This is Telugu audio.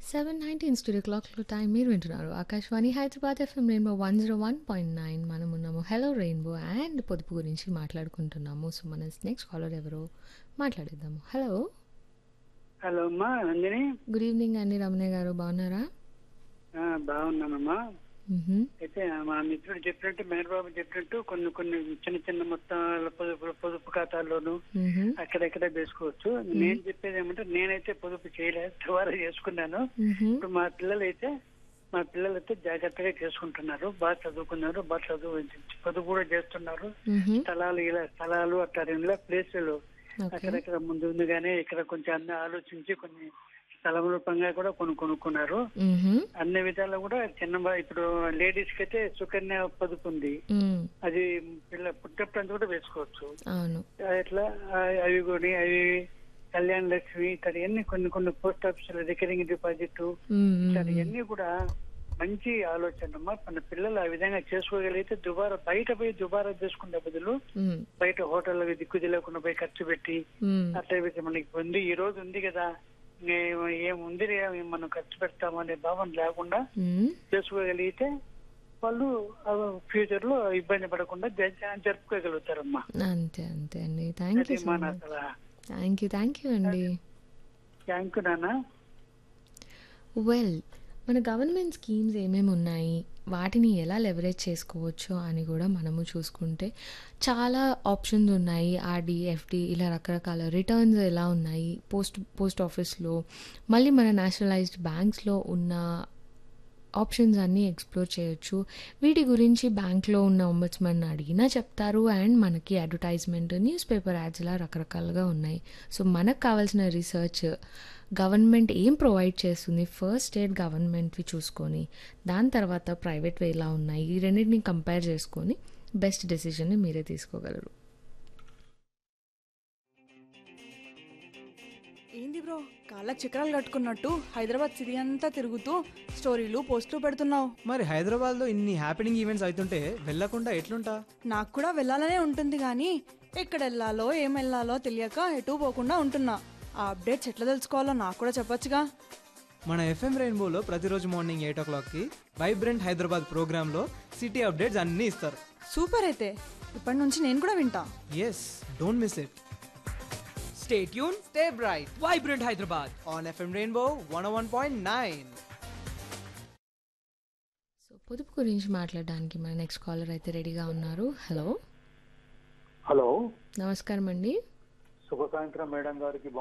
సెవెన్ నైన్టీన్ స్టూడియో క్లాక్లో టైం మీరు వింటున్నారు Akashvani Hyderabad FM rainbow one zero one point nine మనం ఉన్నాము హలో రెయిన్బో అండ్ పొదుపు గురించి మాట్లాడుకుంటున్నాము సో మన నెక్స్ట్ కాలర్ ఎవరో మాట్లాడేద్దాము హలో హలో అమ్మా నందిని గుడ్ ఈవినింగ్ అండి రమణయ్య గారు బాగున్నారా ఆ, బాగున్నానమ్మా మ్హూ. అయితే మా మిత్రుడు చెప్పినట్టు మేనబాబు చెప్పినట్టు కొన్ని కొన్ని చిన్న చిన్న మొత్తాల పొదుపు పొదుపు ఖాతాల్లోనూ మ్హూ. అక్కడెక్కడ వేసుకోవచ్చు నేను చెప్పేది ఏమంటే నేనైతే పొదుపు చేయలేదు ద్వారా చేసుకున్నాను మ్హూ. ఇప్పుడు మా పిల్లలు అయితే మా పిల్లలు అయితే జాగ్రత్తగా చేసుకుంటున్నారు బాగా చదువుకున్నారు బాగా చదువు పొదుపు కూడా చేస్తున్నారు మ్హూ. స్థలాలు ఇలా స్థలాలు అట్లా రెండు ప్లేసులు ఓకే అక్కడక్కడ ముందు ముందుగానే ఇక్కడ కొంచెం అన్ని ఆలోచించి కొన్ని స్థలం రూపంగా కూడా కొన్ని కొనుక్కున్నారు మ్హూ. అన్ని విధాలు కూడా చిన్న బా- ఇప్పుడు లేడీస్ కి అయితే సుకన్య పొదుపు ఉంది మ్. అది పిల్ల పుట్టప్పుడు కూడా వేసుకోవచ్చు అవును అట్లా ఆ- అవి కూడా అవి కళ్యాణ లక్ష్మి ఇట్లా అన్ని కొన్ని కొన్ని పోస్ట్ ఆఫీస్ రికరింగ్ డిపాజిట్ మ్, మ్, ఇట్లా మ్. ఇవన్నీ కూడా మంచి ఆలోచన అమ్మా మన పిల్లలు ఆ విధంగా చేసుకోగలిగితే దుబారా బయట పోయి దుబారా చేసుకునే బదులు మ్, బయట హోటల్ దిక్కు తెలియకుండా పోయి ఖర్చు పెట్టి మ్. అట్లా పెట్టి మనకి ఉంది ఈ రోజు ఉంది కదా ఇంకే- ఏముంది రే, మనం ఖర్చు పెడతామనే భావన లేకుండా మ్. చేసుకోగలిగితే వాళ్ళు ఫ్యూచర్ లో ఇబ్బంది పడకుండా జ- జరుపుకోగలుగుతారమ్మా అంతే అంతే అండి థ్యాంక్ యూ అది సో మన మచ్ సలహా థ్యాంక్ యూ థ్యాంక్ యూ అండి థ్యాంక్ యూ నాన్న వెల్ మన గవర్నమెంట్ స్కీమ్స్ ఏమేమి ఉన్నాయి వాటిని ఎలా లెవరేజ్ చేసుకోవచ్చు అని కూడా మనము చూసుకుంటే చాలా ఆప్షన్స్ ఉన్నాయి ఆర్డి ఎఫ్డి ఇలా రకరకాల రిటర్న్స్ ఎలా ఉన్నాయి పోస్ట్ పోస్ట్ ఆఫీస్లో మళ్ళీ మన నేషనలైజ్డ్ బ్యాంక్స్లో ఉన్న ఆప్షన్స్ అన్నీ ఎక్స్ప్లోర్ చేయొచ్చు వీటి గురించి బ్యాంక్లో ఉన్న ఒంబడ్స్మన్ అడిగినా చెప్తారు అండ్ మనకి అడ్వర్టైజ్మెంట్ న్యూస్ పేపర్ యాడ్స్ ఇలా రకరకాలుగా ఉన్నాయి సో మనకు కావాల్సిన రీసెర్చ్ గవర్నమెంట్ ఏం ప్రొవైడ్ చేస్తుంది ఫస్ట్ స్టేట్ గవర్నమెంట్వి చూసుకొని దాని తర్వాత ప్రైవేట్ ఎలా ఉన్నాయి ఈ రెండింటిని కంపేర్ చేసుకొని బెస్ట్ డెసిషన్ని మీరే తీసుకోగలరు ఏంది బ్రో కాళ్ళకి చక్రాలు కట్టుకున్నట్టు హైదరాబాద్ సిటీ అంతా తిరుగుతూ స్టోరీలు పోస్టులు పెడుతున్నావు మరి హైదరాబాద్లో ఇన్ని హ్యాపెనింగ్ ఈవెంట్స్ అవుతుంటే వెళ్ళకుండా ఎట్లుంటా నాకు కూడా వెళ్ళాలనే ఉంటుంది కానీ ఎక్కడ వెళ్ళాలో ఏం వెళ్ళాలో తెలియక ఎటు పోకుండా ఉంటున్నా ఆ అప్డేట్స్ ఎట్లా తెలుసుకోవాలో నాకు కూడా చెప్పొచ్చుగా మన ఎఫ్ఎం రెయిన్బోలో ప్రతిరోజు మార్నింగ్ ఎయిట్ ఓ క్లాక్కి వైబ్రెంట్ హైదరాబాద్ ప్రోగ్రాంలో సిటీ అప్డేట్స్ అన్నీ ఇస్తారు సూపర్ అయితే ఇప్పటి నుంచి నేను కూడా వింటా yes don't miss it stay tune stay bright Vibrant Hyderabad. On FM rainbow one one point nine so పొదుపు గురించి మాట్లాడడానికి మన నెక్స్ట్ కాలర్ అయితే రెడీగా ఉన్నారు హలో హలో నమస్కారం అండి శుభ సాయంత్రం మేడం గారికి